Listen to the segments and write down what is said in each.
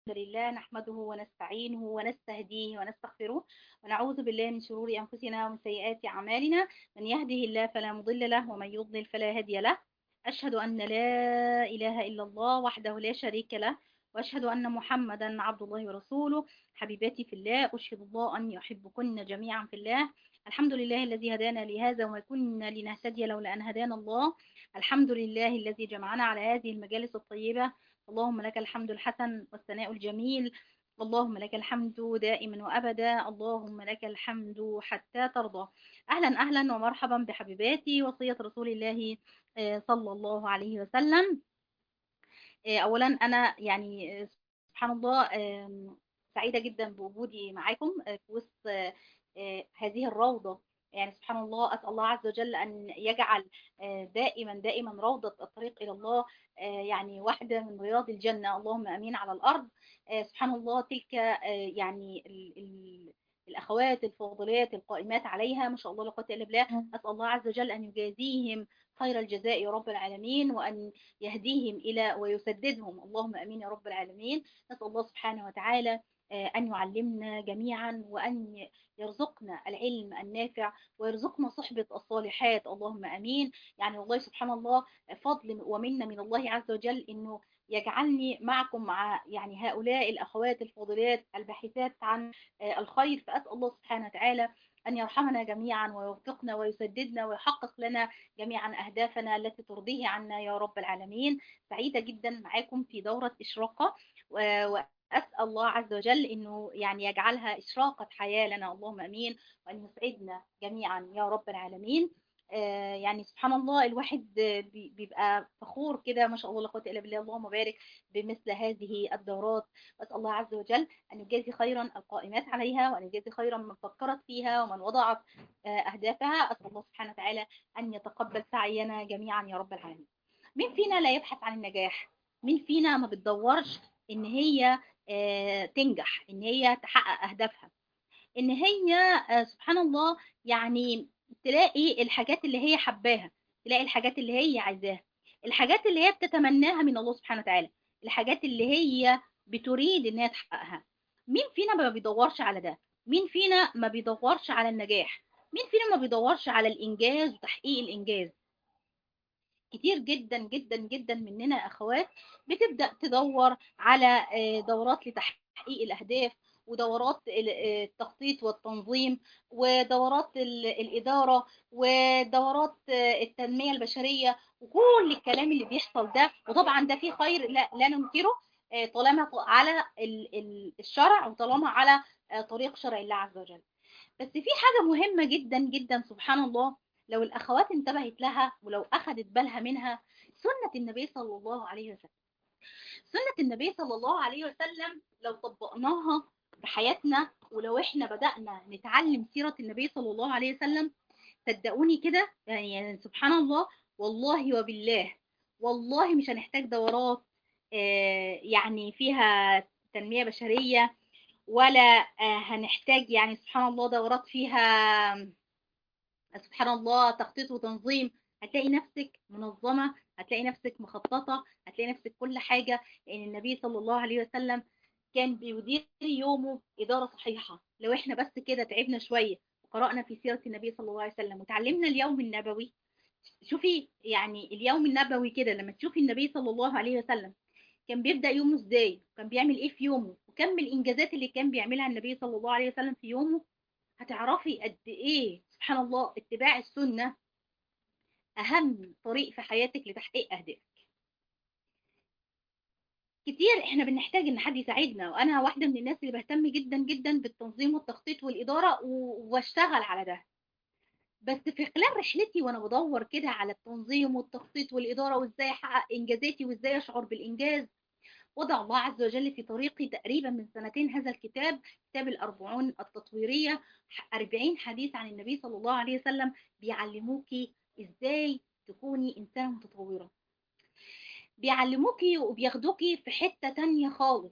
لله نحمده ونستعينه ونستهديه ونستغفره ونعوذ بالله من شرور أنفسنا ومن سيئات أعمالنا من يهده الله فلا مضل له ومن يضلل فلا هادي له أشهد أن لا إله إلا الله وحده لا شريك له وأشهد أن محمدا عبد الله ورسوله حبيباتي في الله أشهد الله أن يحبكن جميعا في الله الحمد لله الذي هدانا لهذا وما كنا لنهتدي لولا أن هدانا الله الحمد لله الذي جمعنا على هذه المجالس الطيبة اللهم لك الحمد الحسن والثناء الجميل اللهم لك الحمد دائما وأبدا اللهم لك الحمد حتى ترضى أهلا أهلا ومرحبا بحبيباتي وصية رسول الله صلى الله عليه وسلم أولا أنا يعني سبحان الله سعيدة جدا بوجودي معاكم في وسط هذه الروضة يعني سبحان الله أسأل الله عز وجل أن يجعل دائما دائما روضة الطريق إلى الله يعني واحدة من رياض الجنة اللهم أمين على الأرض سبحان الله تلك يعني ال ال الأخوات الفاضلات القائمات عليها ما شاء الله لا قوه إلا بالله أسأل الله عز وجل أن يجازيهم خير الجزاء يا رب العالمين وأن يهديهم إلى ويسددهم اللهم أمين يا رب العالمين نسأل الله سبحانه وتعالى أن يعلمنا جميعا وأن يرزقنا العلم النافع ويرزقنا صحبة الصالحات اللهم أمين يعني والله سبحان الله فضل ومنة من الله عز وجل أنه يجعلني معكم مع يعني هؤلاء الأخوات الفاضلات الباحثات عن الخير فأسأل الله سبحانه وتعالى أن يرحمنا جميعا ويوفقنا ويسددنا ويحقق لنا جميعا أهدافنا التي ترضيه عنا يا رب العالمين سعيدة جدا معاكم في دورة إشراقة أسأل الله عز وجل أنه يعني يجعلها إشراقة حياة لنا اللهم أمين وأن يسعدنا جميعا يا رب العالمين آه يعني سبحان الله الواحد بيبقى فخور كده ما شاء الله لا قوه الا بالله اللهم بارك بمثل هذه الدورات واسال الله عز وجل ان يجازي خيرا القائمات عليها وان يجازي خيرا من فكرت فيها ومن وضعت آه اهدافها اسال الله سبحانه وتعالى ان يتقبل سعينا جميعا يا رب العالمين مين فينا لا يبحث عن النجاح مين فينا ما بتدورش ان هي آه تنجح ان هي تحقق اهدافها ان هي سبحان الله يعني تلاقي الحاجات اللي هي حباها تلاقي الحاجات اللي هي عايزاها الحاجات اللي هي بتتمناها من الله سبحانه وتعالى الحاجات اللي هي بتريد ان هي تحققها مين فينا ما بيدورش على ده مين فينا ما بيدورش على النجاح مين فينا ما بيدورش على الانجاز وتحقيق الانجاز كتير جدا جدا جدا مننا اخوات بتبدا تدور على دورات لتحقيق الاهداف ودورات التخطيط والتنظيم ودورات الإدارة ودورات التنمية البشرية وكل الكلام اللي بيحصل ده وطبعا ده فيه خير لا, لا ننكره طالما على الشرع وطالما على طريق شرع الله عز وجل بس في حاجة مهمة جدا جدا سبحان الله لو الأخوات انتبهت لها ولو أخذت بالها منها سنة النبي صلى الله عليه وسلم سنة النبي صلى الله عليه وسلم لو طبقناها بحياتنا ولو احنا بدأنا نتعلم سيرة النبي صلى الله عليه وسلم صدقوني كده يعني, يعني سبحان الله والله وبالله والله مش هنحتاج دورات آه يعني فيها تنمية بشرية ولا آه هنحتاج يعني سبحان الله دورات فيها سبحان الله تخطيط وتنظيم هتلاقي نفسك منظمة هتلاقي نفسك مخططة هتلاقي نفسك كل حاجة لأن النبي صلى الله عليه وسلم كان بيدير يومه إدارة صحيحة لو احنا بس كده تعبنا شوية وقرأنا في سيرة النبي صلى الله عليه وسلم وتعلمنا اليوم النبوي شوفي يعني اليوم النبوي كده لما تشوفي النبي صلى الله عليه وسلم كان بيبدأ يومه ازاي كان بيعمل ايه في يومه وكم الانجازات اللي كان بيعملها النبي صلى الله عليه وسلم في يومه هتعرفي قد ايه سبحان الله اتباع السنة اهم طريق في حياتك لتحقيق اهدافك كتير احنا بنحتاج ان حد يساعدنا وانا واحده من الناس اللي بهتم جدا جدا بالتنظيم والتخطيط والاداره واشتغل على ده بس في خلال رحلتي وانا بدور كده على التنظيم والتخطيط والاداره وازاي احقق انجازاتي وازاي اشعر بالانجاز وضع الله عز وجل في طريقي تقريبا من سنتين هذا الكتاب كتاب الأربعون التطويرية 40 حديث عن النبي صلى الله عليه وسلم بيعلموكي ازاي تكوني إنسانة متطورة بيعلموكي وبياخدوكي في حتة تانية خالص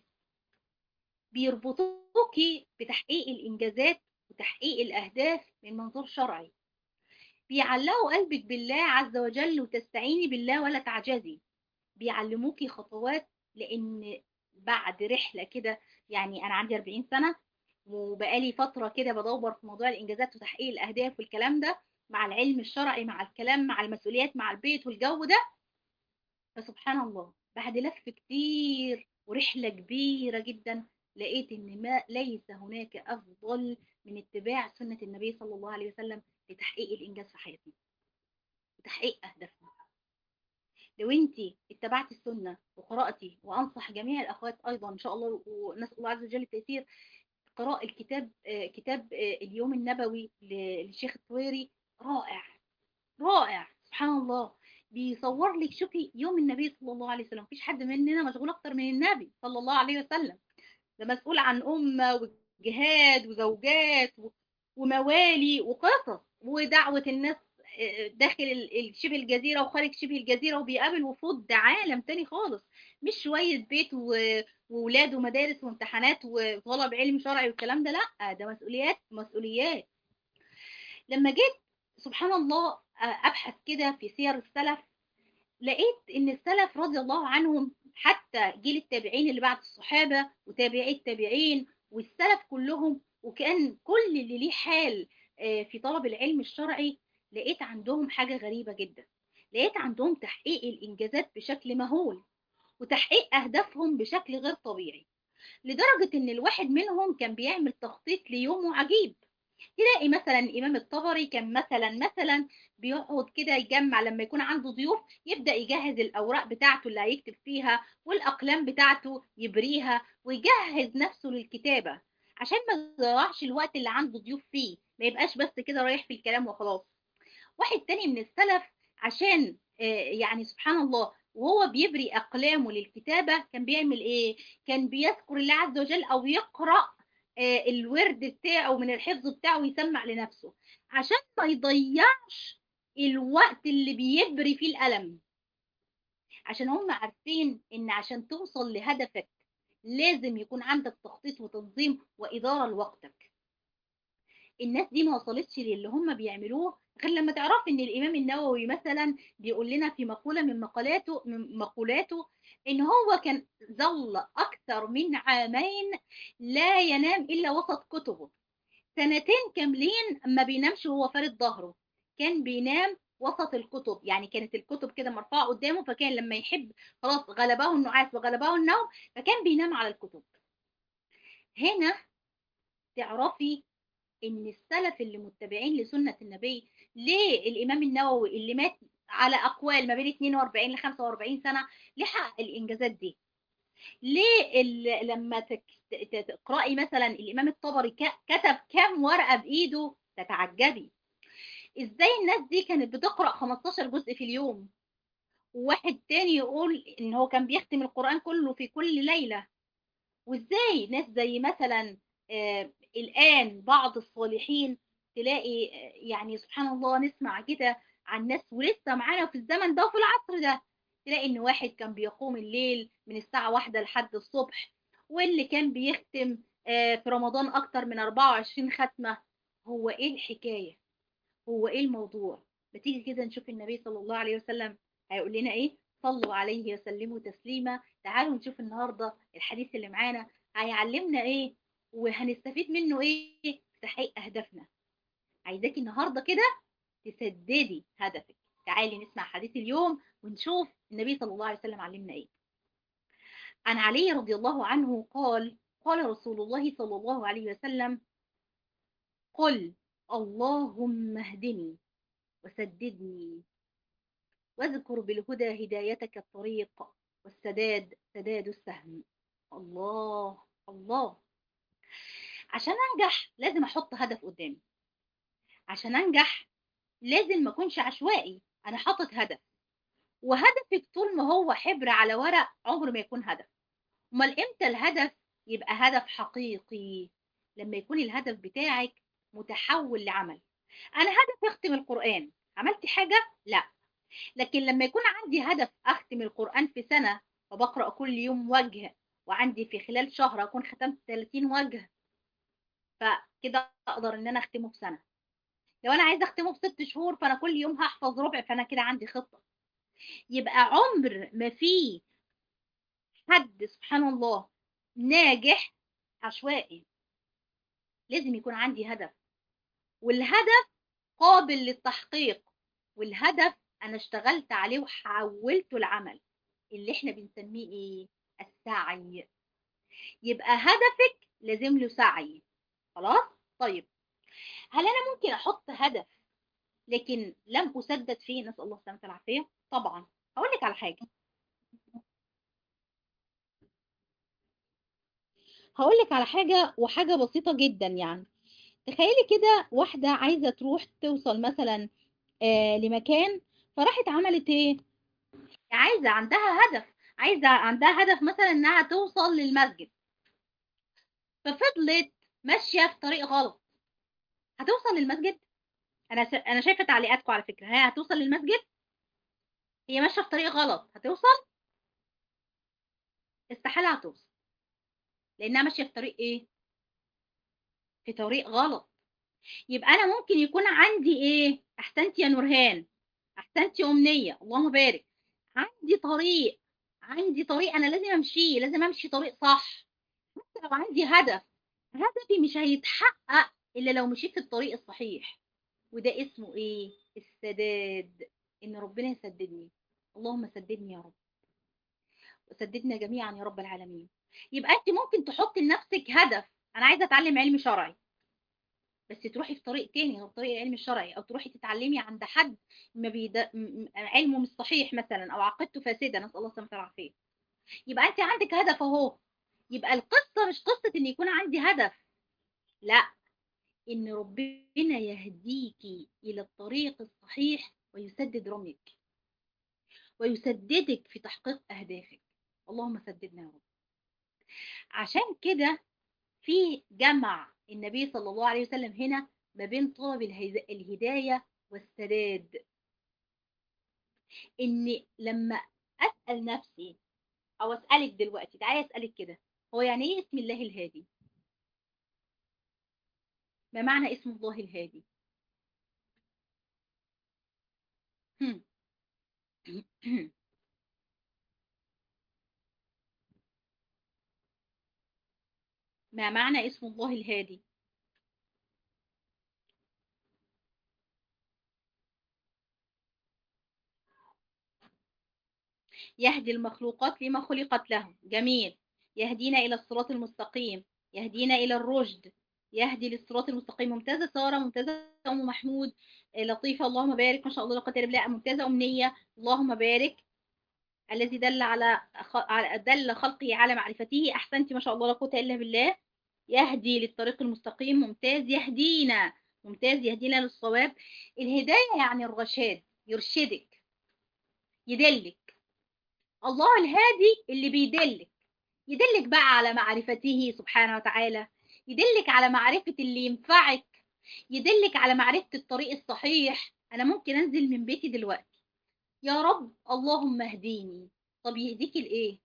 بيربطوكي بتحقيق الإنجازات وتحقيق الأهداف من منظور شرعي بيعلقوا قلبك بالله عز وجل وتستعيني بالله ولا تعجزي بيعلموكي خطوات لأن بعد رحلة كده يعني أنا عندي 40 سنة وبقالي فترة كده بدور في موضوع الإنجازات وتحقيق الأهداف والكلام ده مع العلم الشرعي مع الكلام مع المسؤوليات مع البيت والجو ده فسبحان الله بعد لف كتير ورحلة كبيرة جدا لقيت ان ما ليس هناك افضل من اتباع سنة النبي صلى الله عليه وسلم لتحقيق الانجاز في حياتنا وتحقيق اهدافنا لو انت اتبعتي السنة وقرأتي وانصح جميع الاخوات ايضا ان شاء الله ونسأل الله عز وجل التيسير قراءة الكتاب آه، كتاب آه، اليوم النبوي للشيخ الطويري رائع رائع سبحان الله بيصور لك شوفي يوم النبي صلى الله عليه وسلم مفيش حد مننا مشغول اكتر من النبي صلى الله عليه وسلم ده مسؤول عن أمة وجهاد وزوجات و- وموالي وقصص ودعوة الناس آه، داخل ال- ال- شبه الجزيرة وخارج شبه الجزيرة وبيقابل وفود ده عالم تاني خالص مش شوية بيت و- وولاد ومدارس وامتحانات وطلب علم شرعي والكلام ده لا ده مسؤوليات مسؤوليات لما جيت سبحان الله آه، أبحث كده في سير السلف لقيت ان السلف رضي الله عنهم حتى جيل التابعين اللي بعد الصحابة وتابعي التابعين والسلف كلهم وكان كل اللي ليه حال آه، في طلب العلم الشرعي لقيت عندهم حاجة غريبة جدا لقيت عندهم تحقيق الإنجازات بشكل مهول وتحقيق أهدافهم بشكل غير طبيعي لدرجة إن الواحد منهم كان بيعمل تخطيط ليومه عجيب تلاقي مثلا الإمام الطبري كان مثلا مثلا بيقعد كده يجمع لما يكون عنده ضيوف يبدأ يجهز الأوراق بتاعته اللي هيكتب فيها والأقلام بتاعته يبريها ويجهز نفسه للكتابة عشان ما يضيعش الوقت اللي عنده ضيوف فيه ما يبقاش بس كده رايح في الكلام وخلاص واحد تاني من السلف عشان آه، يعني سبحان الله وهو بيبري أقلامه للكتابة كان بيعمل إيه؟ كان بيذكر الله عز وجل أو يقرأ آه، الورد بتاعه من الحفظ بتاعه ويسمع لنفسه عشان ما يضيعش الوقت اللي بيبري فيه القلم عشان هم عارفين ان عشان توصل لهدفك لازم يكون عندك تخطيط وتنظيم وإدارة لوقتك الناس دي ما وصلتش للي هم بيعملوه غير لما تعرف ان الامام النووي مثلا بيقول لنا في مقولة من مقالاته من مقولاته ان هو كان ظل اكثر من عامين لا ينام الا وسط كتبه سنتين كاملين ما بينامش وهو فارد ظهره كان بينام وسط الكتب يعني كانت الكتب كده مرفوعه قدامه فكان لما يحب خلاص غلبه النعاس وغلبه النوم فكان بينام على الكتب هنا تعرفي ان السلف اللي متبعين لسنة النبي ليه الامام النووي اللي مات على اقوال ما بين 42 ل 45 سنة ليه حقق الانجازات دي ليه ال- لما تك- ت- تقرأي مثلا الامام الطبري ك- كتب كام ورقة بايده تتعجبي ازاي الناس دي كانت بتقرأ 15 جزء في اليوم وواحد تاني يقول ان هو كان بيختم القرآن كله في كل ليلة وازاي ناس زي مثلا آه الآن بعض الصالحين تلاقي آه يعني سبحان الله نسمع كده عن ناس ولسه معانا في الزمن ده وفي العصر ده تلاقي ان واحد كان بيقوم الليل من الساعة واحدة لحد الصبح واللي كان بيختم آه في رمضان اكتر من 24 ختمة هو ايه الحكاية هو ايه الموضوع بتيجي كده نشوف النبي صلى الله عليه وسلم هيقول لنا ايه صلوا عليه وسلموا تسليما تعالوا نشوف النهاردة الحديث اللي معانا هيعلمنا ايه وهنستفيد منه ايه في تحقيق اهدافنا عايزاكي النهاردة كده تسددي هدفك تعالي نسمع حديث اليوم ونشوف النبي صلى الله عليه وسلم علمنا ايه عن علي رضي الله عنه قال قال رسول الله صلى الله عليه وسلم قل اللهم اهدني وسددني واذكر بالهدى هدايتك الطريق والسداد سداد السهم الله الله عشان انجح لازم احط هدف قدامي عشان انجح لازم ما اكونش عشوائي انا حاطط هدف وهدفك طول ما هو حبر على ورق عمره ما يكون هدف امال امتى الهدف يبقى هدف حقيقي لما يكون الهدف بتاعك متحول لعمل انا هدف اختم القرآن عملت حاجة لا لكن لما يكون عندي هدف اختم القرآن في سنة وبقرأ كل يوم وجه وعندي في خلال شهر اكون ختمت 30 وجه فكده اقدر ان انا اختمه في سنة لو انا عايزه اختمه في ست شهور فانا كل يوم هحفظ ربع فانا كده عندي خطة يبقى عمر ما في حد سبحان الله ناجح عشوائي لازم يكون عندي هدف والهدف قابل للتحقيق والهدف انا اشتغلت عليه وحولته لعمل اللي احنا بنسميه ايه السعي يبقى هدفك لازم له سعي خلاص طيب هل انا ممكن احط هدف لكن لم اسدد فيه نسال الله السلامه والعافيه طبعا هقول لك على حاجه هقول لك على حاجه وحاجه بسيطه جدا يعني تخيلي كده واحده عايزه تروح توصل مثلا آه لمكان فراحت عملت ايه عايزه عندها هدف عايزه عندها هدف مثلا انها توصل للمسجد ففضلت ماشيه في طريق غلط هتوصل للمسجد انا س... انا شايفه تعليقاتكم على فكره هي هتوصل للمسجد هي ماشيه في طريق غلط هتوصل استحاله هتوصل لانها ماشيه في طريق ايه في طريق غلط يبقى انا ممكن يكون عندي ايه احسنتي يا نورهان احسنتي امنيه اللهم بارك عندي طريق عندي طريق انا لازم امشيه لازم امشي طريق صح حتى لو عندي هدف هدفي مش هيتحقق الا لو مشيت في الطريق الصحيح وده اسمه ايه السداد ان ربنا يسددني اللهم سددني يا رب وسددنا جميعا يا رب العالمين يبقى انت ممكن تحطي لنفسك هدف انا عايزه اتعلم علم شرعي بس تروحي في طريق تاني غير طريق العلم الشرعي او تروحي تتعلمي عند حد ما بيد... م- علمه مش صحيح مثلا او عقيدته فاسده نسال الله السلامه والعافيه يبقى انت عندك هدف اهو يبقى القصه مش قصه ان يكون عندي هدف لا ان ربنا يهديكي الى الطريق الصحيح ويسدد رميك ويسددك في تحقيق اهدافك اللهم سددنا يا رب عشان كده في جمع النبي صلى الله عليه وسلم هنا ما بين طلب الهيدا- الهداية والسداد ان لما اسأل نفسي او اسألك دلوقتي تعالي اسألك كده هو يعني ايه اسم الله الهادي ما معنى اسم الله الهادي هم. ما معنى اسم الله الهادي يهدي المخلوقات لما خلقت له جميل يهدينا إلى الصراط المستقيم يهدينا إلى الرشد يهدي للصراط المستقيم ممتازة سارة ممتازة أم محمود آه، لطيفة اللهم بارك ما شاء الله لا قوة إلا بالله ممتازة أمنية اللهم بارك الذي دل على خ- على- دل خلقه على معرفته أحسنتي ما شاء الله لا قوة إلا بالله يهدي للطريق المستقيم ممتاز يهدينا ممتاز يهدينا للصواب الهداية يعني الرشاد يرشدك يدلك الله الهادي اللي بيدلك يدلك بقى على معرفته سبحانه وتعالى يدلك على معرفة اللي ينفعك يدلك على معرفة الطريق الصحيح أنا ممكن أنزل من بيتي دلوقتي يا رب اللهم اهديني طب يهديك لإيه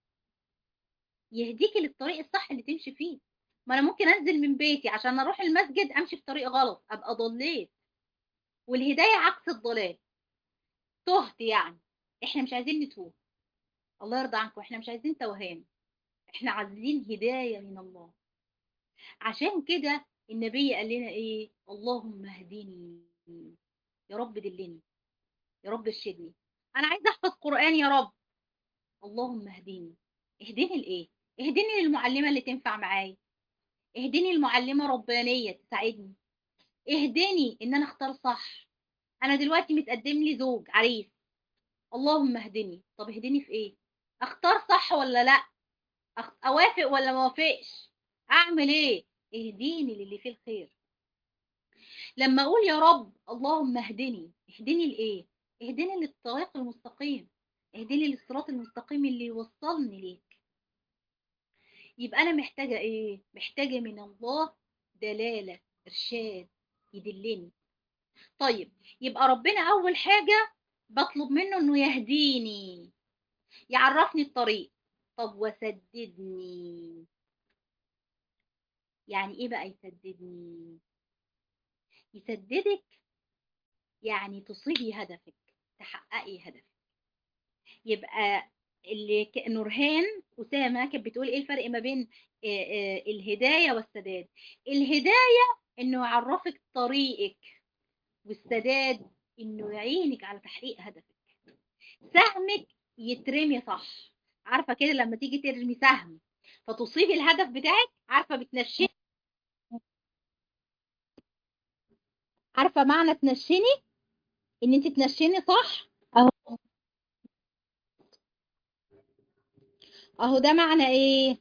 يهديك للطريق الصح اللي تمشي فيه ما أنا ممكن أنزل من بيتي عشان أروح المسجد أمشي في طريق غلط أبقى ضليت والهداية عكس الضلال تهت يعني إحنا مش عايزين نتوه الله يرضى عنكم إحنا مش عايزين توهان إحنا عايزين هداية من الله عشان كده النبي قال لنا ايه اللهم اهدني يا رب دلني يا رب ارشدني انا عايزه احفظ قران يا رب اللهم اهدني اهدني لايه اهدني للمعلمه اللي تنفع معايا اهدني المعلمه ربانيه تساعدني اهدني ان انا اختار صح انا دلوقتي متقدم لي زوج عريس اللهم اهدني طب اهدني في ايه اختار صح ولا لا أخ... اوافق ولا ما اوافقش اعمل ايه اهديني للي فيه الخير لما اقول يا رب اللهم اهدني اهدني لايه اهدني للطريق المستقيم اهدني للصراط المستقيم اللي يوصلني ليك يبقى انا محتاجه ايه محتاجه من الله دلاله ارشاد يدلني طيب يبقى ربنا اول حاجه بطلب منه انه يهديني يعرفني الطريق طب وسددني يعني ايه بقى يسددني يسددك يعني تصيبي هدفك تحققي هدفك يبقى اللي ك- نورهان أسامة كانت بتقول ايه الفرق ما بين آه، آه، الهداية والسداد الهداية انه يعرفك طريقك والسداد انه يعينك على تحقيق هدفك سهمك يترمي صح عارفة كده لما تيجي ترمي سهم فتصيبي الهدف بتاعك عارفة بتنشني عارفة معنى تنشني ان انت تنشني صح اهو اهو ده معنى ايه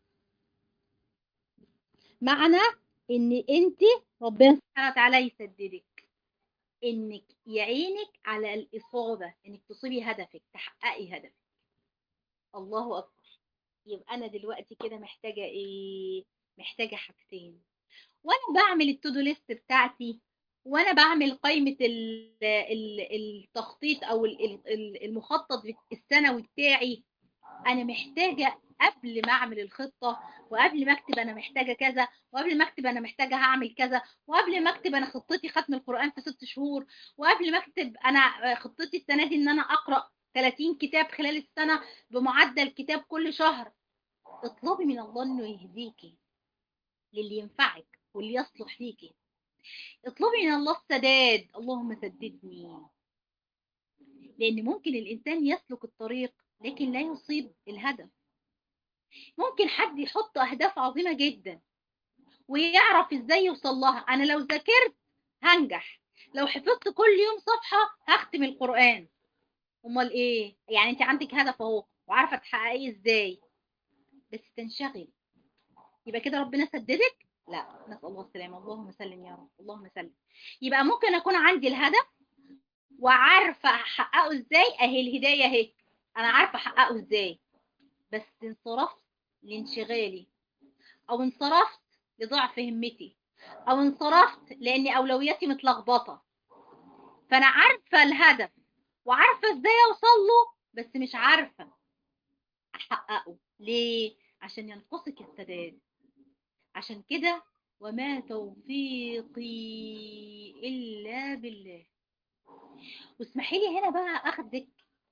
معنى ان انت ربنا سبحانه وتعالى يسددك انك يعينك على الاصابة انك تصيبي هدفك تحققي هدفك الله اكبر يبقى انا دلوقتي كده محتاجة ايه محتاجة حاجتين وانا بعمل التودو ليست بتاعتي وانا بعمل قائمة ال- ال- التخطيط او ال- ال- المخطط السنوي بتاعي انا محتاجة قبل ما اعمل الخطة وقبل ما اكتب انا محتاجة كذا وقبل ما اكتب انا محتاجة هعمل كذا وقبل ما اكتب انا خطتي ختم القرآن في ست شهور وقبل ما اكتب انا خطتي السنة دي ان انا اقرأ 30 كتاب خلال السنة بمعدل كتاب كل شهر اطلبي من الله انه يهديكي للي ينفعك واللي يصلح ليكي اطلبي من الله السداد اللهم سددني لان ممكن الانسان يسلك الطريق لكن لا يصيب الهدف ممكن حد يحط اهداف عظيمة جدا ويعرف ازاي يوصل لها انا لو ذاكرت هنجح لو حفظت كل يوم صفحة هختم القرآن امال ايه يعني انت عندك هدف اهو وعارفة تحققيه ازاي بس تنشغل يبقى كده ربنا سددك لا نسأل الله السلامة اللهم سلم يا رب اللهم سلم يبقى ممكن اكون عندي الهدف وعارفة احققه ازاي اهي الهداية اهي انا عارفة احققه ازاي بس انصرفت لانشغالي او انصرفت لضعف همتي او انصرفت لان اولوياتي متلخبطة فانا عارفة الهدف وعارفة ازاي اوصل له بس مش عارفة احققه ليه عشان ينقصك السداد عشان كده وما توفيقي الا بالله واسمحي لي هنا بقى اخدك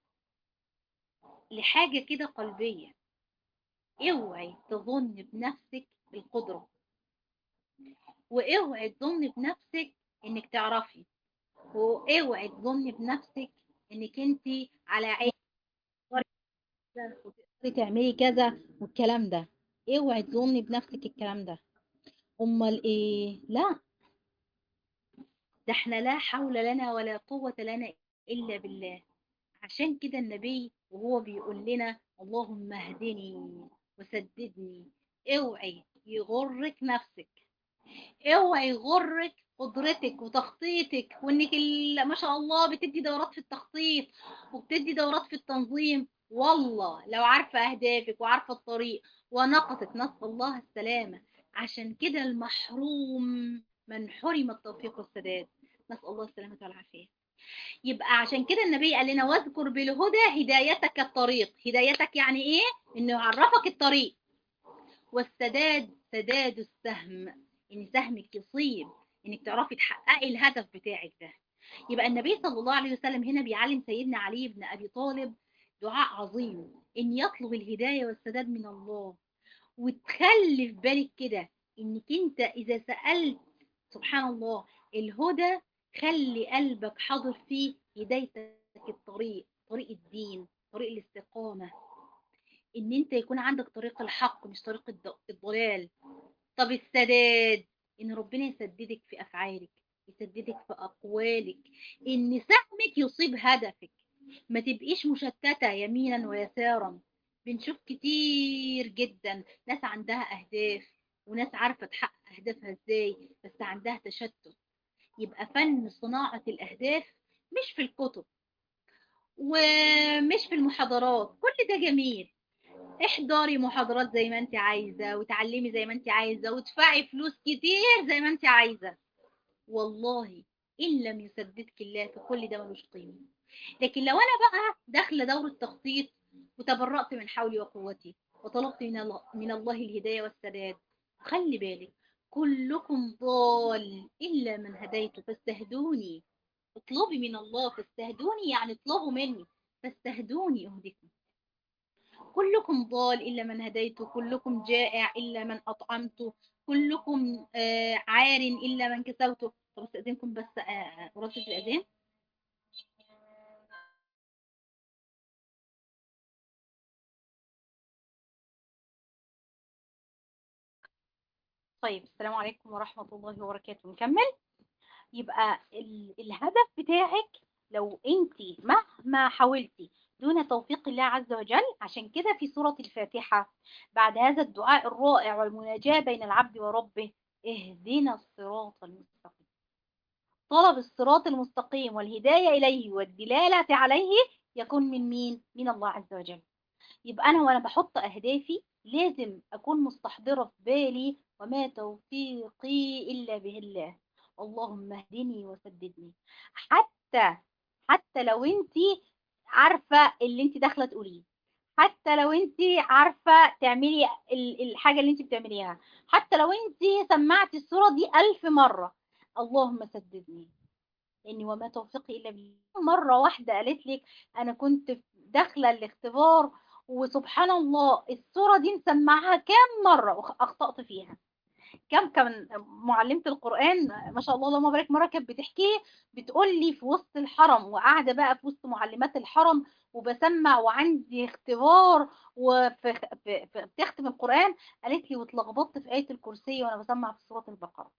لحاجة كده قلبية اوعي تظن بنفسك بالقدرة واوعي تظن بنفسك انك تعرفي واوعي تظن بنفسك انك انت على عين وتقدري تعملي كذا والكلام ده اوعي تظني بنفسك الكلام ده امال ايه لا ده احنا لا حول لنا ولا قوة لنا الا بالله عشان كده النبي وهو بيقول لنا اللهم اهدني وسددني اوعي يغرك نفسك اوعي يغرك قدرتك وتخطيطك وانك ال- ما شاء الله بتدي دورات في التخطيط وبتدي دورات في التنظيم والله لو عارفة اهدافك وعارفة الطريق ونقصت نسأل الله السلامة عشان كده المحروم من حرم التوفيق والسداد نسأل الله السلامة والعافية يبقى عشان كده النبي قال لنا واذكر بالهدى هدايتك الطريق هدايتك يعني ايه انه يعرفك الطريق والسداد سداد السهم ان سهمك يصيب انك تعرفي تحققي الهدف بتاعك ده يبقى النبي صلى الله عليه وسلم هنا بيعلم سيدنا علي بن ابي طالب دعاء عظيم ان يطلب الهداية والسداد من الله وتخلي في بالك كده انك انت اذا سألت سبحان الله الهدى خلي قلبك حاضر فيه هدايتك الطريق طريق الدين طريق الاستقامة ان انت يكون عندك طريق الحق مش طريق الض- الضلال طب السداد ان ربنا يسددك في افعالك يسددك في اقوالك ان سهمك يصيب هدفك ما تبقيش مشتتة يمينا ويسارا بنشوف كتير جدا ناس عندها اهداف وناس عارفة تحقق اهدافها ازاي بس عندها تشتت يبقى فن صناعة الاهداف مش في الكتب ومش في المحاضرات كل ده جميل احضري محاضرات زي ما انت عايزة وتعلمي زي ما انت عايزة وادفعي فلوس كتير زي ما انت عايزة والله إن لم يسددك الله فكل ده ملوش قيمة لكن لو أنا بقى داخلة دورة تخطيط وتبرأت من حولي وقوتي وطلبت من الله, من الله الهداية والسداد خلي بالك كلكم ضال إلا من هديته فاستهدوني اطلبي من الله فاستهدوني يعني اطلبوا مني فاستهدوني أهدكم كلكم ضال إلا من هديته كلكم جائع إلا من أطعمته كلكم آه، عار إلا من كسوته طب استأذنكم بس آه، أردد الأذان طيب السلام عليكم ورحمة الله وبركاته نكمل يبقى ال- الهدف بتاعك لو انت مهما حاولتي دون توفيق الله عز وجل عشان كده في سورة الفاتحة بعد هذا الدعاء الرائع والمناجاة بين العبد وربه اهدنا الصراط المستقيم طلب الصراط المستقيم والهداية إليه والدلالة عليه يكون من مين؟ من الله عز وجل يبقى أنا وأنا بحط أهدافي لازم أكون مستحضرة في بالي وما توفيقي إلا به الله اللهم اهدني وسددني حتى حتى لو انت عارفة اللي انت داخلة تقوليه حتى لو انت عارفة تعملي ال- الحاجة اللي انت بتعمليها حتى لو انت سمعتي الصورة دي ألف مرة اللهم سددني لاني وما توفيقي الا بالله مره واحده قالت لك انا كنت داخله الاختبار وسبحان الله الصوره دي مسمعها كام مره واخطات فيها كم كان معلمه القران ما شاء الله اللهم بارك مره كانت بتحكي بتقول لي في وسط الحرم وقاعده بقى في وسط معلمات الحرم وبسمع وعندي اختبار وبتختم القران قالت لي واتلخبطت في ايه الكرسي وانا بسمع في سوره البقره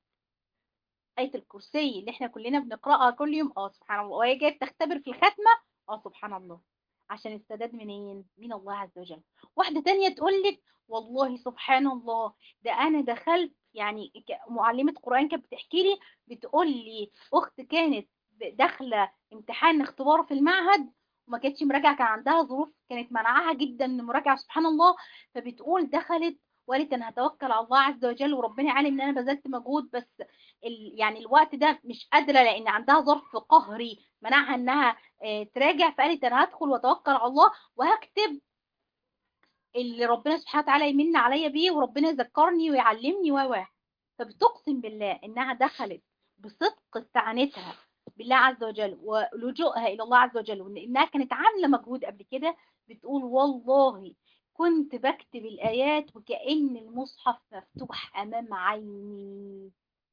آية الكرسي اللي احنا كلنا بنقرأها كل يوم اه سبحان الله وهي جاية تختبر في الختمة اه سبحان الله عشان السداد منين من الله عز وجل واحدة تانية تقول لك والله سبحان الله ده انا دخلت يعني ك- معلمة قرآن كانت بتحكي لي بتقول لي اخت كانت داخلة امتحان اختبار في المعهد وما كانتش مراجعة كان عندها ظروف كانت منعها جدا من المراجعة سبحان الله فبتقول دخلت وقالت انا هتوكل على الله عز وجل وربنا عالم ان انا بذلت مجهود بس ال يعني الوقت ده مش قادره لان عندها ظرف قهري منعها انها آه، تراجع فقالت انا هدخل واتوكل على الله وهكتب اللي ربنا سبحانه وتعالى يمن عليا بيه وربنا يذكرني ويعلمني و و فبتقسم بالله انها دخلت بصدق استعانتها بالله عز وجل ولجوءها الى الله عز وجل وانها كانت عامله مجهود قبل كده بتقول والله كنت بكتب الايات وكأن المصحف مفتوح امام عيني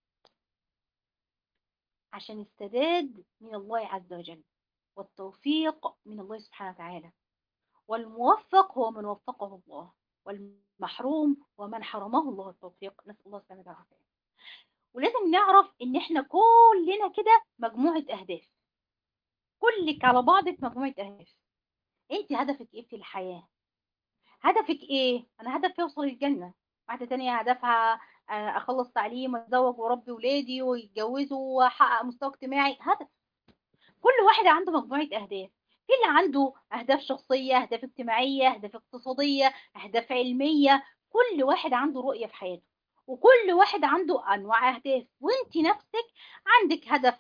عشان السداد من الله عز وجل والتوفيق من الله سبحانه وتعالى والموفق هو من وفقه الله والمحروم ومن حرمه الله التوفيق نسأل الله السلامة والعافية ولازم نعرف ان احنا كلنا كده مجموعة اهداف كلك على بعضك مجموعة اهداف انت هدفك ايه في الحياة هدفك ايه انا هدفي اوصل الجنة واحدة تانية هدفها آه، اخلص تعليم واتزوج واربي ولادي ويتجوزوا واحقق مستوى اجتماعي هدف كل واحد عنده مجموعة أهداف في اللي عنده أهداف شخصية أهداف اجتماعية أهداف اقتصادية أهداف علمية كل واحد عنده رؤية في حياته وكل واحد عنده أنواع أهداف وانت نفسك عندك هدف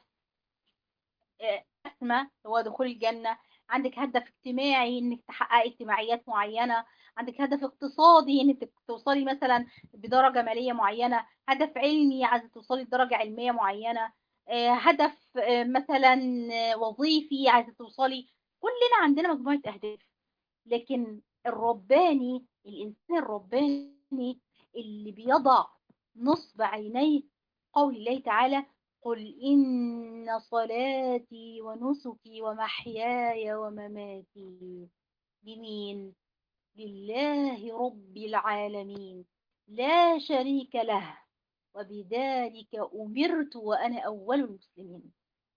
آه، أسمى هو دخول الجنة عندك هدف اجتماعي انك تحققي اجتماعيات معينة عندك هدف اقتصادي انك توصلي مثلا بدرجة مالية معينة هدف علمي عايزة توصلي لدرجة علمية معينة آه، هدف آه، مثلا آه، وظيفي عايزة توصلي كلنا عندنا مجموعة أهداف لكن الرباني الإنسان الرباني اللي بيضع نصب عينيه قول الله تعالى قل إن صلاتي ونسكي ومحياي ومماتي لمين لله رب العالمين لا شريك له وبذلك أمرت وأنا أول المسلمين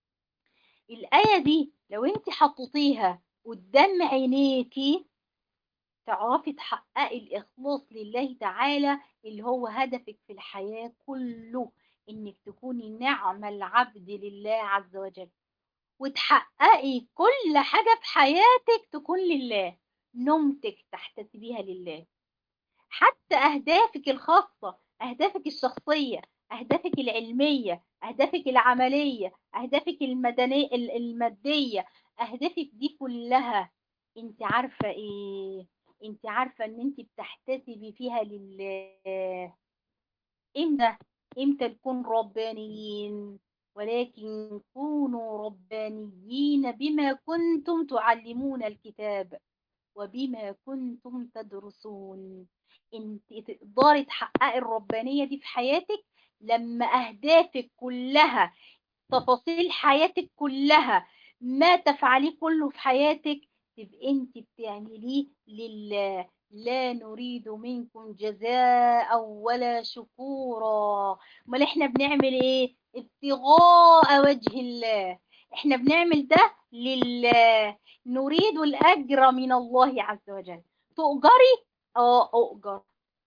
الآية دي لو انت حطيتيها قدام عينيكي تعرفي تحققي الإخلاص لله تعالى اللي هو هدفك في الحياة كله إنك تكوني نعم العبد لله عز وجل وتحققي كل حاجة في حياتك تكون لله نومتك تحتسبيها لله حتى أهدافك الخاصة أهدافك الشخصية أهدافك العلمية أهدافك العملية أهدافك المدنية المادية أهدافك دي كلها أنت عارفة إيه أنت عارفة إن أنت بتحتسبي فيها لله إمتى إمتى نكون ربانيين ولكن كونوا ربانيين بما كنتم تعلمون الكتاب وبما كنتم تدرسون انت تقدري تحققي الربانية دي في حياتك لما أهدافك كلها تفاصيل حياتك كلها ما تفعليه كله في حياتك تبقى انت بتعمليه لله لا نريد منكم جزاء ولا شكورا امال احنا بنعمل ايه ابتغاء وجه الله احنا بنعمل ده لله نريد الاجر من الله عز وجل تؤجري اه اؤجر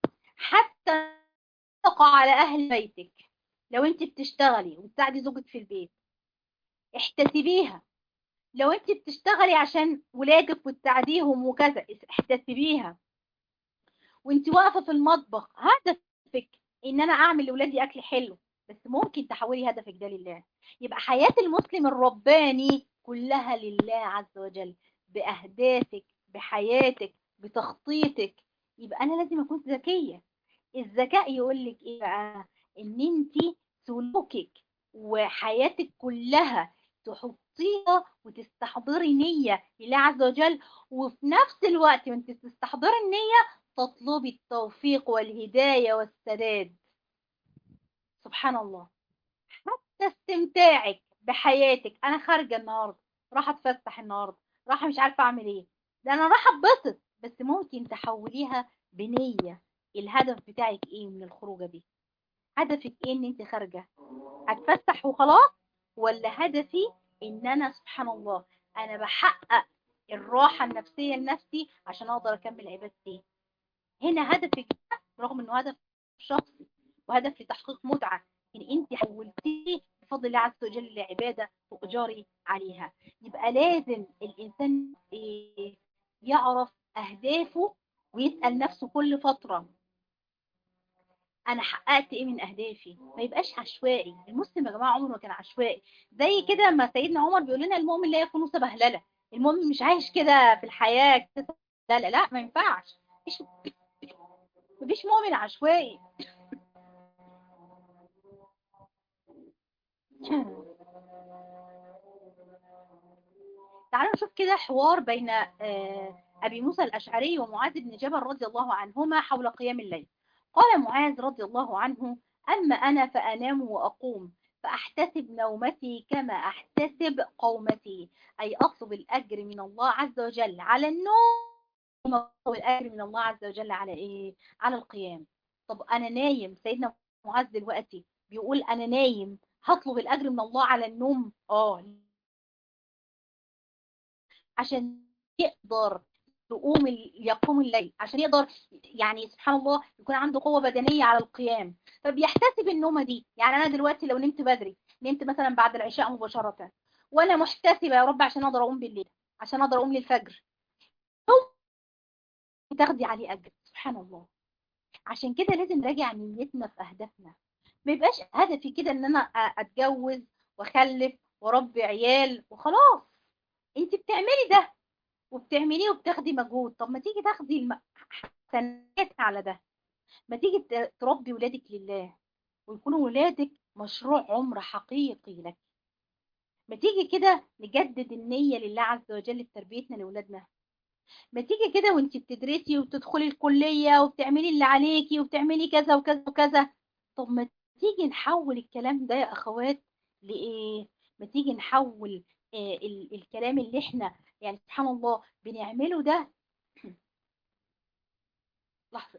حتى تقع على اهل بيتك لو انت بتشتغلي وتساعدي زوجك في البيت احتسبيها لو انت بتشتغلي عشان ولادك وتساعديهم وكذا احتسبيها وانت واقفه في المطبخ هدفك ان انا اعمل لاولادي اكل حلو بس ممكن تحولي هدفك ده لله يبقى حياه المسلم الرباني كلها لله عز وجل باهدافك بحياتك بتخطيطك يبقى انا لازم اكون ذكيه الذكاء يقول لك ايه بقى ان انت سلوكك وحياتك كلها تحطيها وتستحضري نية لله عز وجل وفي نفس الوقت وانت تستحضري النية تطلبي التوفيق والهداية والسداد سبحان الله حتى استمتاعك بحياتك انا خارجة النهاردة راح اتفسح النهاردة راح مش عارفة اعمل ايه ده انا راح اتبسط بس ممكن تحوليها بنية الهدف بتاعك ايه من الخروجة دي هدفك ايه ان انت خارجة هتفسح وخلاص ولا هدفي ان انا سبحان الله انا بحقق الراحة النفسية لنفسي عشان اقدر اكمل عبادتي هنا هدفك رغم انه هدف شخصي وهدف لتحقيق متعة ان انت حولتيه بفضل الله عز وجل لعبادة تؤجري عليها يبقى لازم الانسان يعرف اهدافه ويسأل نفسه كل فترة انا حققت ايه من اهدافي ما يبقاش عشوائي المسلم يا جماعه عمره ما كان عشوائي زي كده ما سيدنا عمر بيقول لنا المؤمن لا يكون سبهلله المؤمن مش عايش كده في الحياه كده لا لا لا ما ينفعش مفيش مفيش مؤمن عشوائي تعالوا نشوف كده حوار بين ابي موسى الاشعري ومعاذ بن جبل رضي الله عنهما حول قيام الليل قال معاذ رضي الله عنه أما أنا فأنام وأقوم فأحتسب نومتي كما أحتسب قومتي أي أطلب الأجر من الله عز وجل على النوم وأطلب الأجر من الله عز وجل على إيه؟ على القيام طب أنا نايم سيدنا معاذ دلوقتي بيقول أنا نايم هطلب الأجر من الله على النوم آه عشان يقدر يقوم يقوم الليل عشان يقدر يعني سبحان الله يكون عنده قوة بدنية على القيام فبيحتسب النومة دي يعني أنا دلوقتي لو نمت بدري نمت مثلا بعد العشاء مباشرة وأنا محتسبة يا رب عشان أقدر أقوم بالليل عشان أقدر أقوم للفجر تاخدي عليه أجر سبحان الله عشان كده لازم نراجع نيتنا في أهدافنا ما يبقاش هدفي كده إن أنا أتجوز وأخلف وأربي عيال وخلاص أنت بتعملي ده وبتعمليه وبتاخدي مجهود طب ما تيجي تاخدي الحسنات على ده ما تيجي تربي ولادك لله ويكونوا ولادك مشروع عمر حقيقي لك ما تيجي كده نجدد النية لله عز وجل في تربيتنا لأولادنا ما تيجي كده وانت بتدرسي وبتدخلي الكلية وبتعملي اللي عليكي وبتعملي كذا وكذا وكذا طب ما تيجي نحول الكلام ده يا أخوات لإيه ما تيجي نحول آه الكلام اللي احنا يعني سبحان الله بنعمله ده لحظة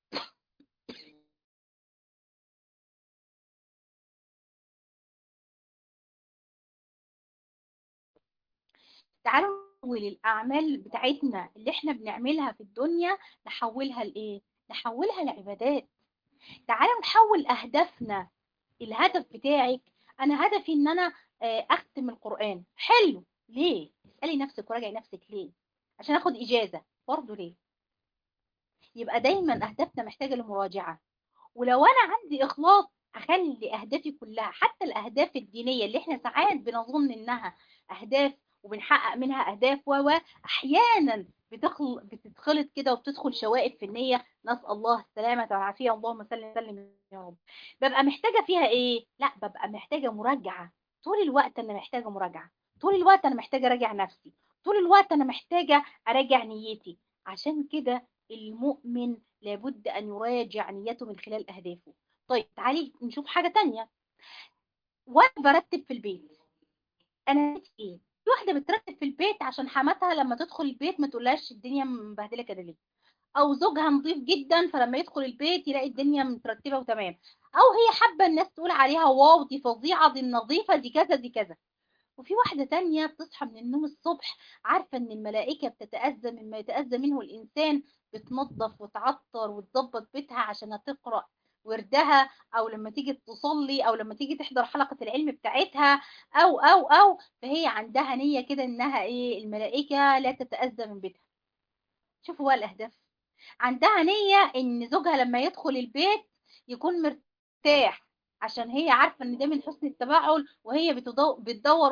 تعالوا الأعمال بتاعتنا اللي احنا بنعملها في الدنيا نحولها لإيه؟ نحولها لعبادات تعالوا نحول أهدافنا الهدف بتاعك أنا هدفي إن أنا أختم القرآن حلو ليه؟ اسألي نفسك وراجعي نفسك ليه؟ عشان اخد إجازة برضه ليه؟ يبقى دايما أهدافنا محتاجة لمراجعة ولو أنا عندي إخلاص أخلي أهدافي كلها حتى الأهداف الدينية اللي احنا ساعات بنظن إنها أهداف وبنحقق منها أهداف و أحيانا بتخل... بتتخلط كده وبتدخل شوائب في النية نسأل الله السلامة والعافية اللهم صل وسلم يا رب ببقى محتاجة فيها إيه؟ لا ببقى محتاجة مراجعة طول الوقت أنا محتاجة مراجعة طول الوقت أنا محتاجة أراجع نفسي طول الوقت أنا محتاجة أراجع نيتي عشان كده المؤمن لابد أن يراجع نيته من خلال أهدافه طيب تعالي نشوف حاجة تانية وأنا برتب في البيت أنا نيتي إيه؟ في واحدة بترتب في البيت عشان حماتها لما تدخل البيت ما تقولهاش الدنيا مبهدلة كده ليه او زوجها نظيف جدا فلما يدخل البيت يلاقي الدنيا مترتبه وتمام او هي حابه الناس تقول عليها واو دي فظيعه دي النظيفه دي كذا دي كذا وفي واحده تانية بتصحى من النوم الصبح عارفه ان الملائكه بتتاذى مما يتاذى منه الانسان بتنظف وتعطر وتظبط بيتها عشان تقرا وردها او لما تيجي تصلي او لما تيجي تحضر حلقه العلم بتاعتها او او او فهي عندها نيه كده انها ايه الملائكه لا تتاذى من بيتها شوفوا بقى الاهداف عندها نية ان زوجها لما يدخل البيت يكون مرتاح عشان هي عارفة ان ده من حسن التفاعل وهي بتدور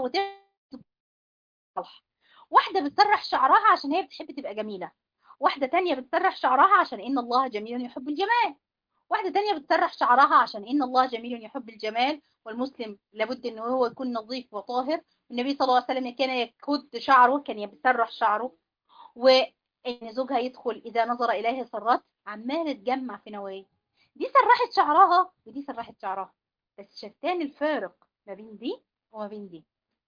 وتصلح واحدة بتسرح شعرها عشان هي بتحب تبقى جميلة واحدة تانية بتسرح شعرها عشان ان الله جميل يحب الجمال واحدة تانية بتسرح شعرها عشان ان الله جميل يحب الجمال والمسلم لابد ان هو يكون نظيف وطاهر النبي صلى الله عليه وسلم كان يكد شعره كان يسرح شعره و ان زوجها يدخل اذا نظر اليها سرت عماله تجمع في نوايا دي سرحت شعرها ودي سرحت شعرها بس شتان الفارق ما بين دي وما بين دي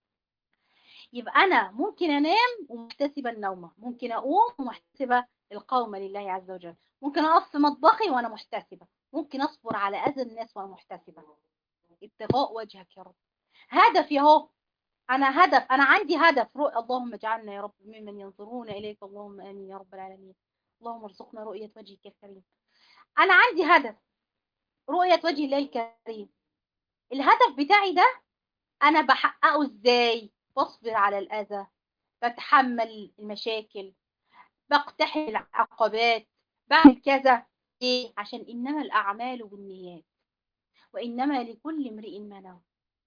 يبقى انا ممكن انام ومحتسبه النومه ممكن اقوم ومحتسبه القوم لله عز وجل ممكن اقف في مطبخي وانا محتسبه ممكن اصبر على اذى الناس وانا محتسبه ابتغاء وجهك يا رب هدفي اهو انا هدف انا عندي هدف رؤية اللهم اجعلنا يا رب ممن ينظرون اليك اللهم امين يا رب العالمين اللهم ارزقنا رؤية وجهك الكريم انا عندي هدف رؤية وجه الله الكريم الهدف بتاعي ده انا بحققه ازاي بصبر على الاذى بتحمل المشاكل بقتحم العقبات بعمل كذا ايه عشان انما الاعمال بالنيات وانما لكل امرئ ما نوى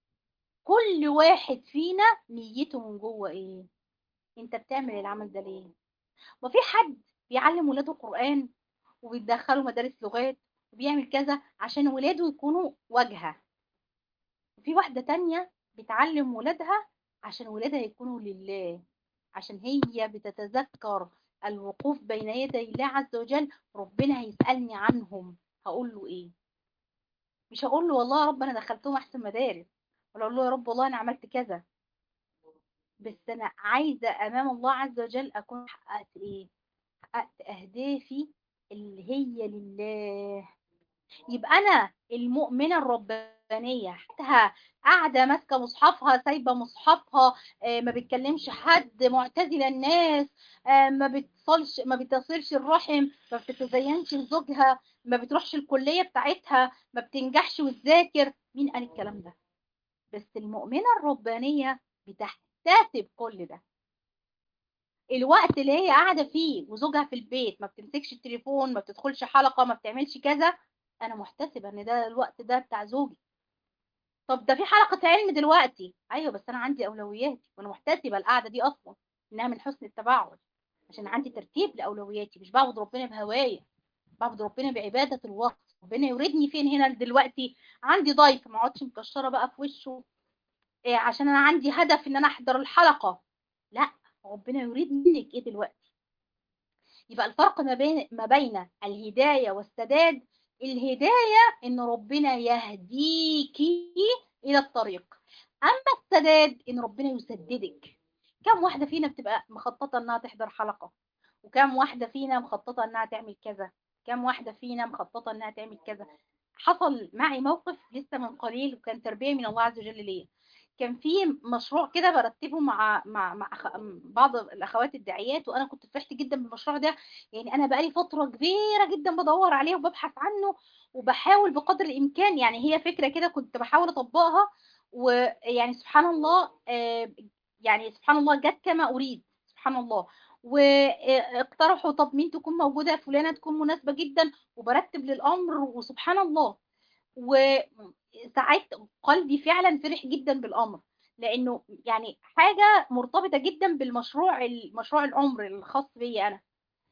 كل واحد فينا نيته من جوه ايه انت بتعمل العمل ده ليه وفي حد بيعلم ولاده القرآن وبيدخله مدارس لغات وبيعمل كذا عشان ولاده يكونوا واجهة وفي واحدة تانية بتعلم ولادها عشان ولادها يكونوا لله عشان هي بتتذكر الوقوف بين يدي الله عز وجل ربنا هيسألني عنهم هقول له ايه مش هقول له والله يا رب انا دخلتهم احسن مدارس ولا اقول له يا رب والله انا عملت كذا بس انا عايزه امام الله عز وجل اكون حققت ايه حققت اهدافي اللي هي لله يبقى انا المؤمنه الربانيه حتى قاعده ماسكه مصحفها سايبه مصحفها آه ما بتكلمش حد معتزله الناس آه ما بتصلش ما بتصلش الرحم ما بتتزينش لزوجها ما بتروحش الكليه بتاعتها ما بتنجحش وتذاكر مين قال الكلام ده بس المؤمنة الربانية بتحتسب كل ده الوقت اللي هي قاعدة فيه وزوجها في البيت ما بتمسكش التليفون ما بتدخلش حلقة ما بتعملش كذا أنا محتسبة إن ده الوقت ده بتاع زوجي طب ده في حلقة علم دلوقتي أيوة بس أنا عندي أولوياتي وأنا محتسبة القعدة دي أصلا إنها من حسن التباعد عشان عندي ترتيب لأولوياتي مش بعبد ربنا بهواية بعبد ربنا بعبادة الوقت ربنا يوردني فين هنا دلوقتي عندي ضيف ما اقعدش مكشره بقى في وشه إيه عشان انا عندي هدف ان انا احضر الحلقه لا ربنا يريد منك ايه دلوقتي يبقى الفرق ما بين ما بين الهدايه والسداد الهدايه ان ربنا يهديكي الى الطريق اما السداد ان ربنا يسددك كم واحده فينا بتبقى مخططه انها تحضر حلقه وكم واحده فينا مخططه انها تعمل كذا كم واحدة فينا مخططة انها تعمل كذا حصل معي موقف لسه من قليل وكان تربية من الله عز وجل ليا كان في مشروع كده برتبه مع مع مع أخ... بعض الاخوات الداعيات وانا كنت فرحت جدا بالمشروع ده يعني انا بقالي فتره كبيره جدا بدور عليه وببحث عنه وبحاول بقدر الامكان يعني هي فكره كده كنت بحاول اطبقها ويعني سبحان الله يعني سبحان الله جت كما اريد سبحان الله واقترحوا طب مين تكون موجودة فلانة تكون مناسبة جدا وبرتب للأمر وسبحان الله وساعات قلبي فعلا فرح جدا بالأمر لأنه يعني حاجة مرتبطة جدا بالمشروع المشروع العمر الخاص بي أنا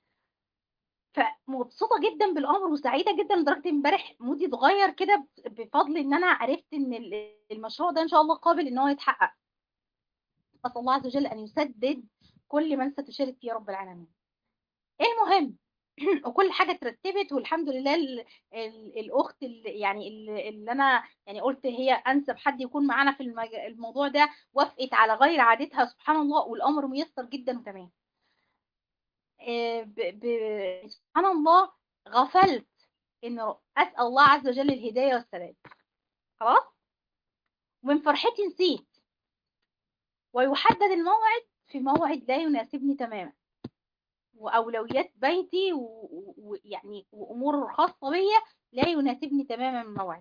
فمبسوطة جدا بالأمر وسعيدة جدا لدرجة امبارح مودي اتغير كده بفضل ان انا عرفت ان المشروع ده ان شاء الله قابل ان هو يتحقق أسأل الله عز وجل أن يسدد كل من ستشارك يا رب العالمين المهم وكل حاجة اترتبت والحمد لله ال ال الأخت اللي يعني اللي, اللي أنا يعني قلت هي أنسب حد يكون معانا في المج... الموضوع ده وافقت على غير عادتها سبحان الله والأمر ميسر جدا وتمام ب... ب... سبحان الله غفلت إنه أسأل الله عز وجل الهداية والسداد خلاص ومن فرحتي نسيت ويحدد الموعد في موعد لا يناسبني تماما واولويات بيتي ويعني و... وامور خاصه بيا لا يناسبني تماما الموعد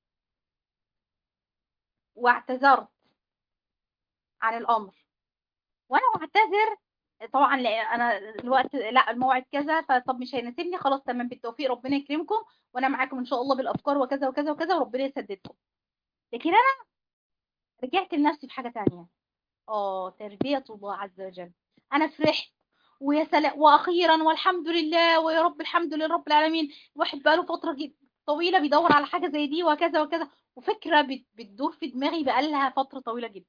واعتذرت عن الامر وانا معتذر طبعا لا انا الوقت لا الموعد كذا فطب مش هيناسبني خلاص تمام بالتوفيق ربنا يكرمكم وانا معاكم ان شاء الله بالافكار وكذا وكذا وكذا وربنا يسددكم لكن انا رجعت لنفسي في حاجه تانية اه تربيه الله عز وجل انا فرحت ويا سلام واخيرا والحمد لله ويا رب الحمد لله رب العالمين الواحد بقاله فتره طويله بيدور على حاجه زي دي وكذا وكذا وفكره بتدور في دماغي بقالها فتره طويله جدا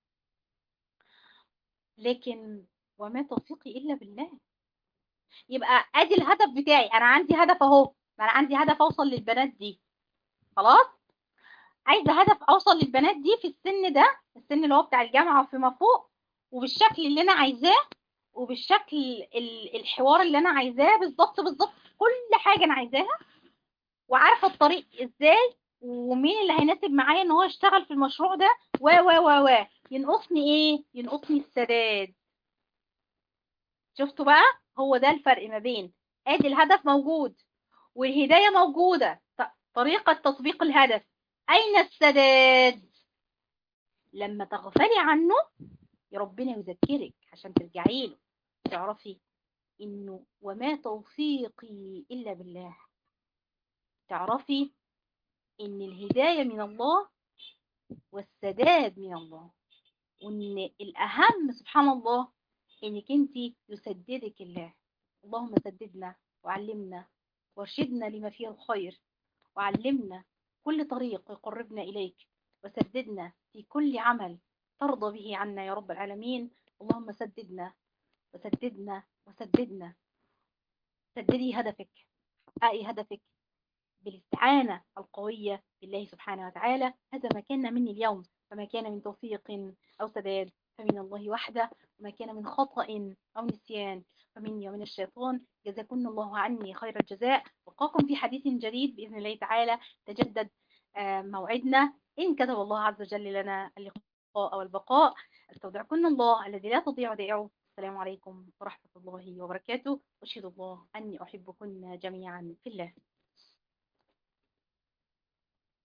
لكن وما توفيقي الا بالله يبقى ادي الهدف بتاعي انا عندي هدف اهو ما انا عندي هدف اوصل للبنات دي خلاص عايزه هدف اوصل للبنات دي في السن ده السن اللي هو بتاع الجامعه وفيما فوق وبالشكل اللي انا عايزاه وبالشكل الحوار اللي انا عايزاه بالظبط بالظبط كل حاجه انا عايزاها وعارفه الطريق ازاي ومين اللي هيناسب معايا ان هو يشتغل في المشروع ده و و و و ينقصني ايه ينقصني السداد شفتوا بقى هو ده الفرق ما بين ادي الهدف موجود والهدايه موجوده طريقه تطبيق الهدف اين السداد لما تغفلي عنه يا ربنا يذكرك عشان ترجعي له تعرفي انه وما توفيقي الا بالله تعرفي ان الهدايه من الله والسداد من الله وان الاهم سبحان الله انك انت يسددك الله اللهم سددنا وعلمنا وارشدنا لما فيه الخير وعلمنا كل طريق يقربنا اليك وسددنا في كل عمل ترضى به عنا يا رب العالمين اللهم سددنا وسددنا وسددنا سددي هدفك حققي هدفك بالاستعانة القوية بالله سبحانه وتعالى هذا ما كان مني اليوم فما كان من توفيق أو سداد فمن الله وحده وما كان من خطأ أو نسيان فمني ومن الشيطان جزاكم الله عني خير الجزاء وقاكم في حديث جديد بإذن الله تعالى تجدد موعدنا إن كتب الله عز وجل لنا اللقاء والبقاء استودعكن الله الذي لا تضيع ودائعه السلام عليكم ورحمة الله وبركاته أشهد الله أني أحبكن جميعا في الله